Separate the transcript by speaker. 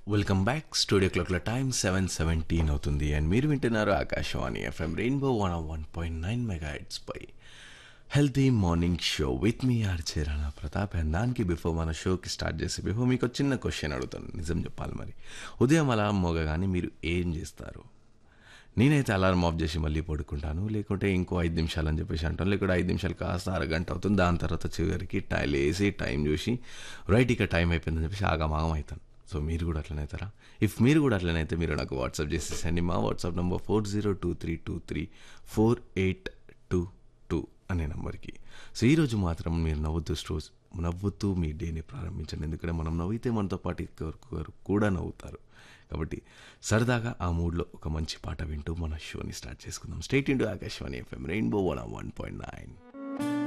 Speaker 1: welcome back studio క్లాక్ల time seven seventeen అవుతుంది and మీరు వింటున్నారు Akashvani FM rainbow one one point nine mega పై హెల్తీ మార్నింగ్ షో విత్ మీ ఆర్చే రాణా ప్రతాప్ అండ్ దానికి బిఫోర్ మన షోకి స్టార్ట్ చేసి బిఫోర్ మీకు ఒక చిన్న క్వశ్చన్ అడుగుతాను నిజం చెప్పాలి మరి ఉదయం అలా మోగగానే మీరు ఏం చేస్తారు నేనైతే అలారం ఆఫ్ చేసి మళ్ళీ పడుకుంటాను లేకుంటే ఇంకో ఐదు నిమిషాలు అని చెప్పేసి అంటాను లేకుంటే ఐదు నిమిషాలు కాస్త అరగంట అవుతుంది దాని తర్వాత చివరికి టై లేసి టైం చూసి రైట్ ఇక టైం అయిపోయిందని చెప్పేసి ఆగమాగం అవుతాను సో మీరు కూడా అట్లనే అవుతారా ఇఫ్ మీరు కూడా అట్లనే అయితే మీరు నాకు వాట్సాప్ చేసేసండి మా WhatsApp number four zero two three two three four eight two two అనే నెంబర్కి సో ఈరోజు మాత్రం మీరు నవ్వుతూ స్టోస్ నవ్వుతూ మీ డేని ప్రారంభించండి ఎందుకంటే మనం నవ్వితే మనతో పాటు ఇంకొకరు కూడా నవ్వుతారు కాబట్టి సరదాగా ఆ మూడ్లో ఒక మంచి పాట వింటూ మన షోని స్టార్ట్ చేసుకుందాం stay tuned to Akashvani FM rainbow one one point nine